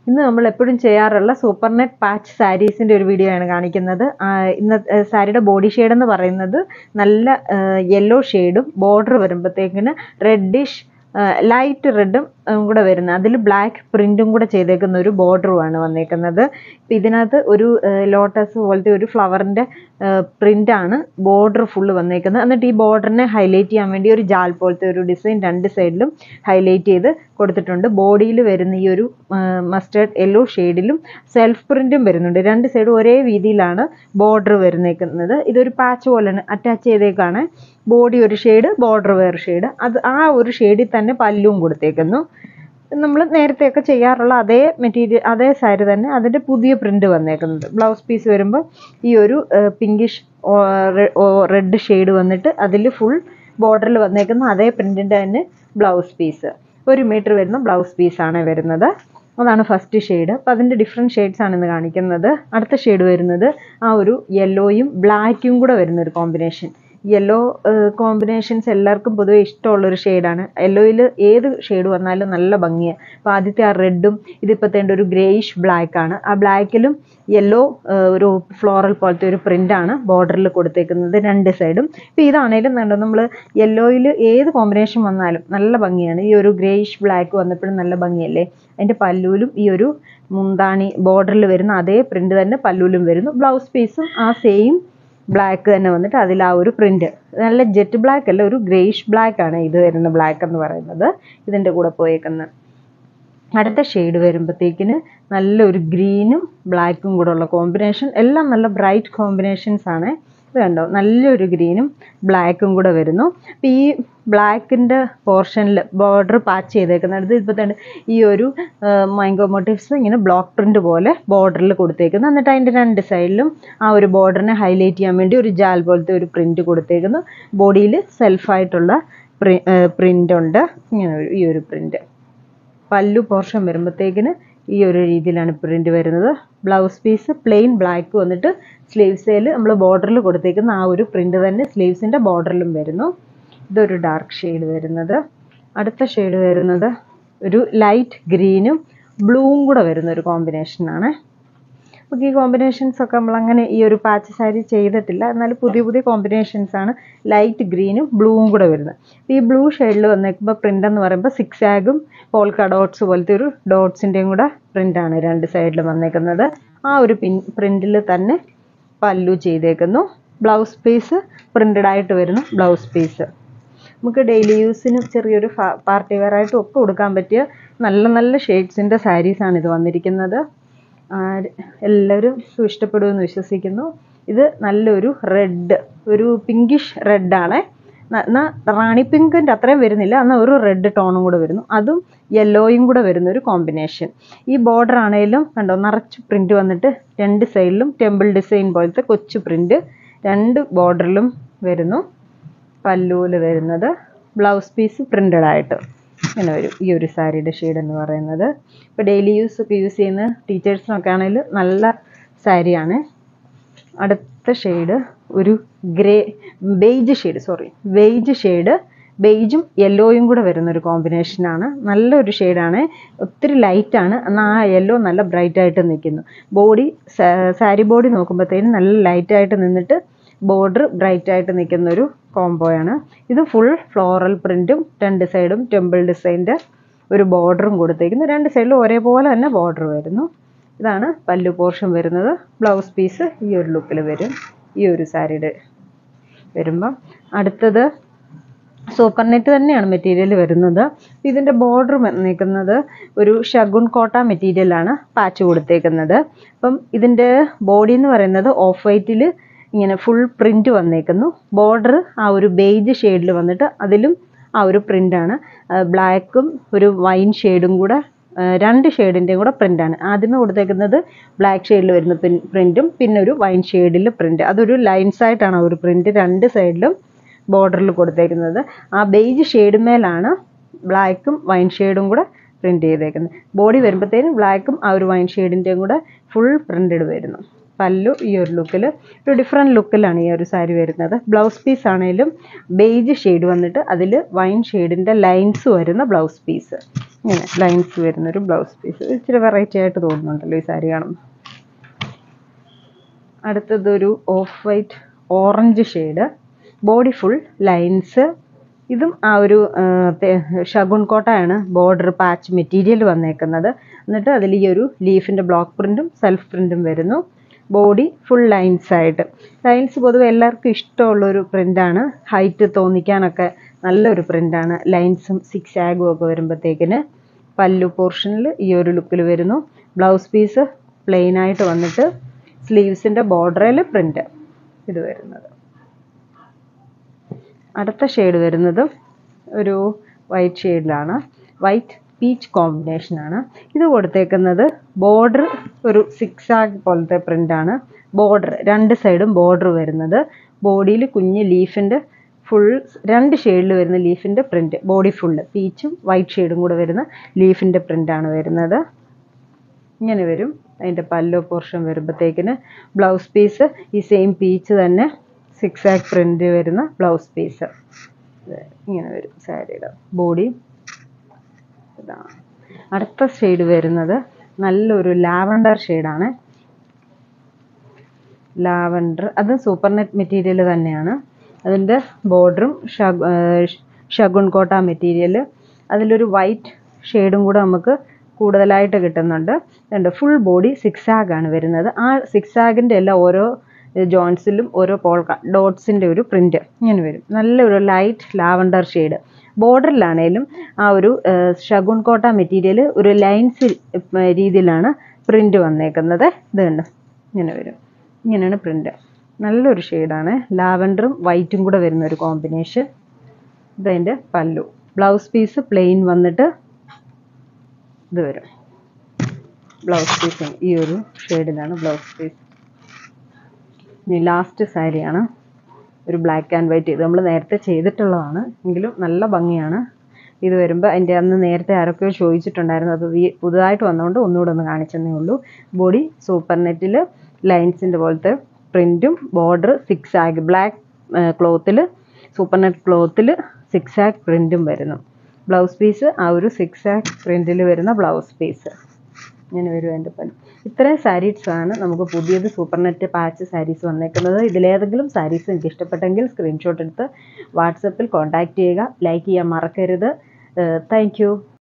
ഇന്ന് നമ്മൾ എപ്പോഴും ചെയ്യാറുള്ള സൂപ്പർ നെറ്റ് പാച്ച് സാരീസിൻ്റെ ഒരു വീഡിയോ ആണ് കാണിക്കുന്നത് ആ, ഇന്ന് സാരിയുടെ ബോഡി ഷെയ്ഡ് എന്ന് പറയുന്നത് നല്ല യെല്ലോ ഷെയ്ഡും ബോർഡർ വരുമ്പോഴത്തേക്കിന് റെഡിഷ് ലൈറ്റ് റെഡും കൂടെ വരുന്നത് അതിൽ ബ്ലാക്ക് പ്രിൻറ്റും കൂടെ ചെയ്തേക്കുന്ന ഒരു ബോർഡറുമാണ് വന്നേക്കുന്നത് ഇപ്പം ഇതിനകത്ത് ഒരു ലോട്ടസ് പോലത്തെ ഒരു ഫ്ലവറിൻ്റെ പ്രിൻ്റാണ് ബോർഡർ ഫുള്ള് വന്നേക്കുന്നത് എന്നിട്ട് ഈ ബോർഡറിനെ ഹൈലൈറ്റ് ചെയ്യാൻ വേണ്ടി ഒരു ജാൽ പോലത്തെ ഒരു ഡിസൈൻ രണ്ട് സൈഡിലും ഹൈലൈറ്റ് ചെയ്ത് കൊടുത്തിട്ടുണ്ട് ബോഡിയിൽ വരുന്ന ഈ ഒരു മസ്റ്റേർഡ് യെല്ലോ ഷെയ്ഡിലും സെൽഫ് പ്രിൻറ്റും വരുന്നുണ്ട് രണ്ട് സൈഡും ഒരേ രീതിയിലാണ് ബോർഡർ വരുന്നേക്കുന്നത് ഇതൊരു പാച്ച് പോലെയാണ് അറ്റാച്ച് ചെയ്തേക്കാണ് ബോഡി ഒരു ഷെയ്ഡ് ബോർഡർ വേറെ ഷെയ്ഡ് അത് ആ ഒരു ഷെയ്ഡിൽ തന്നെ പല്ലും കൊടുത്തേക്കുന്നു നമ്മൾ നേരത്തെയൊക്കെ ചെയ്യാറുള്ള അതേ മെറ്റീരിയൽ അതേ സാരി തന്നെ അതിൻ്റെ പുതിയ പ്രിൻ്റ് വന്നേക്കുന്നത് ബ്ലൗസ് പീസ് വരുമ്പോൾ ഈ ഒരു പിങ്കിഷ് റെഡ് ഷെയ്ഡ് വന്നിട്ട് അതിൽ ഫുൾ ബോർഡറിൽ വന്നേക്കുന്ന അതേ പ്രിൻറ്റിൻ്റെ തന്നെ ബ്ലൗസ് പീസ് ഒരു മീറ്റർ വരുന്ന ബ്ലൗസ് പീസാണ് വരുന്നത് അതാണ് ഫസ്റ്റ് ഷെയ്ഡ് അപ്പം അതിൻ്റെ ഡിഫറെൻറ്റ് ഷെയ്ഡ്സ് ആണ് ഇന്ന് കാണിക്കുന്നത് അടുത്ത ഷെയ്ഡ് വരുന്നത് ആ ഒരു യെല്ലോയും ബ്ലാക്കും കൂടെ വരുന്ന ഒരു കോമ്പിനേഷൻ യെല്ലോ കോമ്പിനേഷൻസ് എല്ലാവർക്കും പൊതുവെ ഇഷ്ടമുള്ളൊരു ഷെയ്ഡാണ് യെല്ലോയിൽ ഏത് ഷെയ്ഡ് വന്നാലും നല്ല ഭംഗിയാണ് അപ്പോൾ ആദ്യത്തെ ആ റെഡും ഇതിപ്പോൾ തേണ്ട ഒരു ഗ്രേയിഷ് ബ്ലാക്ക് ആണ് ആ ബ്ലാക്കിലും യെല്ലോ ഒരു ഫ്ലോറൽ പോലത്തെ ഒരു പ്രിൻ്റാണ് ബോർഡറിൽ കൊടുത്തേക്കുന്നത് രണ്ട് സൈഡും ഇപ്പോൾ ഇതാണേലും കണ്ടോ നമ്മൾ യെല്ലോയിൽ ഏത് കോമ്പിനേഷൻ വന്നാലും നല്ല ഭംഗിയാണ് ഈ ഒരു ഗ്രേയിഷ് ബ്ലാക്ക് വന്നപ്പോഴും നല്ല ഭംഗിയല്ലേ അതിൻ്റെ പല്ലൂലും ഈ ഒരു മുന്താണി ബോർഡറിൽ വരുന്ന അതേ പ്രിൻ്റ് തന്നെ പല്ലൂലും വരുന്നു ബ്ലൗസ് പീസും ആ സെയിം ബ്ലാക്ക് തന്നെ വന്നിട്ട് അതിൽ ആ ഒരു പ്രിന്റ് നല്ല ജെറ്റ് ബ്ലാക്ക് അല്ല ഒരു ഗ്രേയിഷ് ബ്ലാക്ക് ആണ് ഇത് വരുന്ന ബ്ലാക്ക് എന്ന് പറയുന്നത് ഇതിൻ്റെ കൂടെ പോയേക്കുന്നത് അടുത്ത ഷെയ്ഡ് വരുമ്പോഴത്തേക്കിന് നല്ലൊരു ഗ്രീനും ബ്ലാക്കും കൂടെ ഉള്ള കോമ്പിനേഷൻ എല്ലാം നല്ല ബ്രൈറ്റ് കോമ്പിനേഷൻസ് ആണ് ഇത് കണ്ടോ നല്ലൊരു ഗ്രീനും ബ്ലാക്കും കൂടെ വരുന്നു അപ്പോൾ ഈ ബ്ലാക്കിൻ്റെ പോർഷനിൽ ബോർഡർ പാച്ച് ചെയ്തേക്കുന്നിടത്ത് ഇപ്പോൾ തന്നെ ഈ ഒരു മൈങ്കോ മോട്ടീവ്സ് ഇങ്ങനെ ബ്ലോക്ക് പ്രിൻ്റ് പോലെ ബോർഡറിൽ കൊടുത്തേക്കുന്നു എന്നിട്ട് അതിൻ്റെ രണ്ട് സൈഡിലും ആ ഒരു ബോർഡറിനെ ഹൈലൈറ്റ് ചെയ്യാൻ വേണ്ടി ഒരു ജാൽ പോലത്തെ ഒരു പ്രിൻ്റ് കൊടുത്തേക്കുന്നു ബോഡിയിൽ സെൽഫായിട്ടുള്ള പ്രി പ്രിൻ്റ് ഉണ്ട് ഇങ്ങനെ ഒരു ഈ ഒരു പ്രിൻ്റ് പല്ലു പോർഷൻ വരുമ്പോഴത്തേക്കിന് ഈ ഒരു രീതിയിലാണ് പ്രിൻ്റ് വരുന്നത് ബ്ലൗസ് പീസ് പ്ലെയിൻ ബ്ലാക്ക് വന്നിട്ട് സ്ലീവ്സിൽ നമ്മൾ ബോർഡറിൽ കൊടുത്തേക്കുന്ന ആ ഒരു പ്രിൻ്റ് തന്നെ സ്ലീവ്സിൻ്റെ ബോർഡറിലും വരുന്നു ഇതൊരു ഡാർക്ക് ഷെയ്ഡ് വരുന്നത് അടുത്ത ഷെയ്ഡ് വരുന്നത് ഒരു ലൈറ്റ് ഗ്രീനും ബ്ലൂവും കൂടെ വരുന്ന ഒരു കോമ്പിനേഷനാണ് നമുക്ക് ഈ കോമ്പിനേഷൻസ് ഒക്കെ നമ്മൾ അങ്ങനെ ഈ ഒരു പാച്ച് സാരി ചെയ്തിട്ടില്ല എന്നാലും പുതിയ പുതിയ കോമ്പിനേഷൻസ് ആണ് ലൈറ്റ് ഗ്രീനും ബ്ലൂവും കൂടെ വരുന്നത് ഈ ബ്ലൂ ഷെയ്ഡിൽ വന്നേക്കുമ്പോൾ പ്രിൻ്റ് എന്ന് പറയുമ്പോൾ സിക്സ് ആഗും പോൾക്ക ഡോട്ട്സ് പോലത്തെ ഒരു ഡോട്ട്സിൻ്റെയും കൂടെ പ്രിൻ്റാണ് രണ്ട് സൈഡിലും വന്നേക്കുന്നത് ആ ഒരു പിൻ പ്രിൻറ്റിൽ തന്നെ പല്ലു ചെയ്തേക്കുന്നു ബ്ലൗസ് പീസ് പ്രിൻ്റഡ് ആയിട്ട് വരുന്നു ബ്ലൗസ് പീസ് നമുക്ക് ഡെയിലി യൂസിന് ചെറിയൊരു പാർട്ടി വെയർ ആയിട്ടും ഒക്കെ കൊടുക്കാൻ പറ്റിയ നല്ല നല്ല ഷെയ്ഡ്സിൻ്റെ സാരീസാണ് ഇത് വന്നിരിക്കുന്നത് എല്ലാവരും ഇഷ്ടപ്പെടുമെന്ന് വിശ്വസിക്കുന്നു ഇത് നല്ലൊരു റെഡ് ഒരു പിങ്കിഷ് റെഡാണ് എന്നാൽ റാണി പിങ്കിൻ്റെ അത്രയും വരുന്നില്ല എന്നാൽ ഒരു റെഡ് ടോണും കൂടെ വരുന്നു അതും യെല്ലോയും കൂടെ വരുന്ന ഒരു കോമ്പിനേഷൻ ഈ ബോർഡർ ആണെങ്കിലും കണ്ടോ നിറച്ച് പ്രിൻ്റ് വന്നിട്ട് രണ്ട് സൈഡിലും ടെമ്പിൾ ഡിസൈൻ പോലത്തെ കൊച്ചു പ്രിൻ്റ് രണ്ട് ബോർഡറിലും വരുന്നു പല്ലൂല് വരുന്നത് ബ്ലൗസ് പീസ് പ്രിൻ്റഡ് ആയിട്ട് ഇങ്ങനെ വരും ഈ ഒരു സാരിയുടെ ഷെയ്ഡ് എന്ന് പറയുന്നത് ഇപ്പോൾ ഡെയിലി യൂസ് ഒക്കെ യൂസ് ചെയ്യുന്ന ടീച്ചേഴ്സിനൊക്കെ ആണെങ്കിൽ നല്ല സാരിയാണ് അടുത്ത ഷെയ്ഡ് ഒരു grey beige shade sorry beige shade ബെയ്ജും യെല്ലോയും കൂടെ വരുന്ന ഒരു കോമ്പിനേഷനാണ് നല്ലൊരു ഷെയ്ഡാണ് ഒത്തിരി ലൈറ്റാണ് എന്നാൽ ആ യെല്ലോ നല്ല ബ്രൈറ്റ് ആയിട്ട് നിൽക്കുന്നു ബോഡി സാരി ബോഡി നോക്കുമ്പോഴത്തേനും നല്ല ലൈറ്റായിട്ട് നിന്നിട്ട് ബോർഡർ ബ്രൈറ്റ് ആയിട്ട് നിൽക്കുന്ന ഒരു കോംബോയാണ് ഇത് ഫുൾ ഫ്ലോറൽ പ്രിൻറ്റും രണ്ട് സൈഡും ടെമ്പിൾ ഡിസൈൻ്റെ ഒരു ബോർഡറും കൊടുത്തേക്കുന്നു രണ്ട് സൈഡിലും ഒരേപോലെ തന്നെ ബോർഡർ വരുന്നു ഇതാണ് പല്ലു പോർഷൻ വരുന്നത് ബ്ലൗസ് പീസ് ഈ ഒരു ലുക്കിൽ വരും ഈ ഒരു സാരിയുടെ വരുമ്പം അടുത്തത് സൂപ്പർ നെറ്റ് തന്നെയാണ് മെറ്റീരിയൽ വരുന്നത് ഇതിൻ്റെ ബോർഡർ നിൽക്കുന്നത് ഒരു ഷഗുൺ കോട്ട മെറ്റീരിയലാണ് പാച്ച് കൊടുത്തേക്കുന്നത് അപ്പം ഇതിൻ്റെ ബോഡി എന്ന് പറയുന്നത് ഓഫ് വൈറ്റിൽ ഇങ്ങനെ ഫുൾ പ്രിൻ്റ് വന്നേക്കുന്നു ബോർഡർ ആ ഒരു ബേജ് ഷെയ്ഡിൽ വന്നിട്ട് അതിലും ആ ഒരു പ്രിൻ്റാണ് ബ്ലാക്കും ഒരു വൈൻ ഷെയ്ഡും കൂടെ രണ്ട് ഷെയ്ഡിൻ്റെയും കൂടെ പ്രിൻ്റാണ് ആദ്യമേ കൊടുത്തേക്കുന്നത് ബ്ലാക്ക് ഷെയ്ഡിൽ വരുന്ന പ്രിൻറ്റും പിന്നെ ഒരു വൈൻ ഷെയ്ഡിൽ പ്രിൻ്റ് അതൊരു ലൈൻസ് ആയിട്ടാണ് ആ ഒരു പ്രിൻ്റ് രണ്ട് സൈഡിലും ബോർഡറിൽ കൊടുത്തേക്കുന്നത് ആ ബേജ് ഷെയ്ഡ് മേലാണ് ബ്ലാക്കും വൈൻ ഷെയ്ഡും കൂടെ പ്രിൻ്റ് ചെയ്തേക്കുന്നത് ബോഡി വരുമ്പോഴത്തേനും ബ്ലാക്കും ആ ഒരു വൈൻ ഷെയ്ഡിൻ്റെയും കൂടെ ഫുൾ പ്രിൻ്റഡ് വരുന്നു പല്ലു ഈ ഒരു ലുക്കിൽ ഒരു ഡിഫറെൻറ്റ് ലുക്കിലാണ് ഈ ഒരു സാരി വരുന്നത് ബ്ലൗസ് പീസ് ആണെങ്കിലും ബേജ് ഷെയ്ഡ് വന്നിട്ട് അതിൽ വൈൻ ഷെയ്ഡിൻ്റെ ലൈൻസ് വരുന്ന ബ്ലൗസ് പീസ് ഇങ്ങനെ ലൈൻസ് വരുന്നൊരു ബ്ലൗസ് പീസ് ഇച്ചിരി വെറൈറ്റി ആയിട്ട് തോന്നുന്നുണ്ടല്ലോ ഈ സാരി കാണുമ്പോൾ അടുത്തതൊരു off white orange shade body full lines ഇതും ആ ഒരു ഷഗുൺ കോട്ടയാണ് ബോർഡർ പാച്ച് മെറ്റീരിയൽ വന്നേക്കുന്നത് എന്നിട്ട് അതിൽ ഈ ഒരു ലീഫിൻ്റെ ബ്ലോക്ക് പ്രിൻറ്റും സെൽഫ് പ്രിൻറ്റും വരുന്നു ബോഡി ഫുൾ ലൈൻസ് ആയിട്ട് ലൈൻസ് പൊതുവെ എല്ലാവർക്കും ഇഷ്ടമുള്ളൊരു പ്രിൻ്റാണ് ഹൈറ്റ് തോന്നിക്കാനൊക്കെ നല്ലൊരു പ്രിൻ്റാണ് ലൈൻസും സിക്സ് ആഗും ഒക്കെ വരുമ്പോഴത്തേക്കിന് പല്ലു പോർഷനിൽ ഈ ഒരു ലുക്കിൽ വരുന്നു ബ്ലൗസ് പീസ് പ്ലെയിൻ ആയിട്ട് വന്നിട്ട് സ്ലീവ്സിൻ്റെ ബോർഡറിൽ പ്രിൻ്റ് ഇത് വരുന്നത് അടുത്ത ഷെയ്ഡ് വരുന്നത് ഒരു വൈറ്റ് ഷെയ്ഡിലാണ് വൈറ്റ് പീച്ച് കോമ്പിനേഷനാണ് ഇത് കൊടുത്തേക്കുന്നത് ബോർഡർ ഒരു സിക്സ് ആഗ് പോലത്തെ പ്രിൻ്റാണ് ബോർഡർ രണ്ട് സൈഡും ബോർഡർ വരുന്നത് ബോഡിയിൽ കുഞ്ഞ് ലീഫിൻ്റെ ഫുൾ രണ്ട് ഷെയ്ഡിൽ വരുന്ന ലീഫിൻ്റെ പ്രിൻ്റ് ബോഡി ഫുള്ള് പീച്ചും വൈറ്റ് ഷെയ്ഡും കൂടെ വരുന്ന ലീഫിൻ്റെ പ്രിൻ്റാണ് വരുന്നത് ഇങ്ങനെ വരും അതിൻ്റെ പല്ലോ പോർഷൻ വരുമ്പോഴത്തേക്കിന് ബ്ലൗസ് പീസ് ഈ സെയിം പീച്ച് തന്നെ സിക്സ് ആക്ക് പ്രിൻ്റ് വരുന്ന ബ്ലൗസ് പീസ് ഇങ്ങനെ വരും സാരിയുടെ ബോഡി ഇതാണ് അടുത്ത ഷെയ്ഡ് വരുന്നത് നല്ലൊരു ലാവണ്ടർ ഷെയ്ഡാണ് ലാവണ്ടർ അത് സൂപ്പർ നെറ്റ് മെറ്റീരിയൽ തന്നെയാണ് അതിൻ്റെ ബോർഡറും ഷഗുൺ കോട്ട മെറ്റീരിയൽ അതിലൊരു വൈറ്റ് ഷെയ്ഡും കൂടെ നമുക്ക് കൂടുതലായിട്ട് കിട്ടുന്നുണ്ട് ഉണ്ട് ഫുൾ ബോഡി സിക്സ് ആണ് വരുന്നത് ആ സിക്സ് ആഗിൻ്റെ എല്ലാം ഓരോ ജോയിൻസിലും ഓരോ പോൾക്ക ഡോട്ട്സിൻ്റെ ഒരു പ്രിൻ്റ് ഇങ്ങനെ വരും നല്ലൊരു ലൈറ്റ് ലാവണ്ടർ ഷെയ്ഡ് ബോർഡറിലാണേലും ആ ഒരു ഷഗുൺ കോട്ട മെറ്റീരിയൽ ഒരു ലൈൻസ് രീതിയിലാണ് പ്രിൻ്റ് വന്നേക്കുന്നത് ഇത് കണ്ടോ ഇങ്ങനെ വരും ഇങ്ങനെയാണ് പ്രിൻ്റ് നല്ലൊരു ഷെയ്ഡാണ് ലാവൻഡറും വൈറ്റും കൂടെ വരുന്ന ഒരു കോമ്പിനേഷൻ ഇതതിൻ്റെ പല്ലു ബ്ലൗസ് പീസ് പ്ലെയിൻ വന്നിട്ട് ഇത് വരും ബ്ലൗസ് പീസ് ഈ ഒരു ഷെയ്ഡിലാണ് ബ്ലൗസ് പീസ് ഇനി ലാസ്റ്റ് സാരിയാണ് ഒരു ബ്ലാക്ക് ആൻഡ് വൈറ്റ് ഇത് നമ്മൾ നേരത്തെ ചെയ്തിട്ടുള്ളതാണ് എങ്കിലും നല്ല ഭംഗിയാണ് ഇത് വരുമ്പോൾ അതിൻ്റെ അന്ന് നേരത്തെ ആരൊക്കെയോ ചോദിച്ചിട്ടുണ്ടായിരുന്നു അത് വീ പുതുതായിട്ട് വന്നതുകൊണ്ട് ഒന്നുകൂടെ ഒന്ന് കാണിച്ചെന്നേ ഉള്ളൂ ബോഡി സൂപ്പർ നെറ്റിൽ ലൈൻസിൻ്റെ പോലത്തെ പ്രിൻറ്റും ബോർഡർ സിക്സ് ആഗ് ബ്ലാക്ക് ക്ലോത്തിൽ സൂപ്പർ നെറ്റ് ക്ലോത്തിൽ സിക്സ് ആഗ് പ്രിൻറ്റും വരുന്നു ബ്ലൗസ് പീസ് ആ ഒരു സിക്സ് ആഗ് പ്രിൻറ്റിൽ വരുന്ന ബ്ലൗസ് പീസ് ഇങ്ങനെ വരും എൻ്റെ പല്ല് ഇത്രയും സാരീസ് ആണ് നമുക്ക് പുതിയത് സൂപ്പർ നെറ്റ് പാച്ച് സാരീസ് വന്നേക്കുന്നത് ഇതിലേതെങ്കിലും സാരീസ് നിങ്ങൾക്ക് ഇഷ്ടപ്പെട്ടെങ്കിൽ സ്ക്രീൻഷോട്ട് എടുത്ത് വാട്സപ്പിൽ കോൺടാക്റ്റ് ചെയ്യുക ലൈക്ക് ചെയ്യാൻ മറക്കരുത് താങ്ക്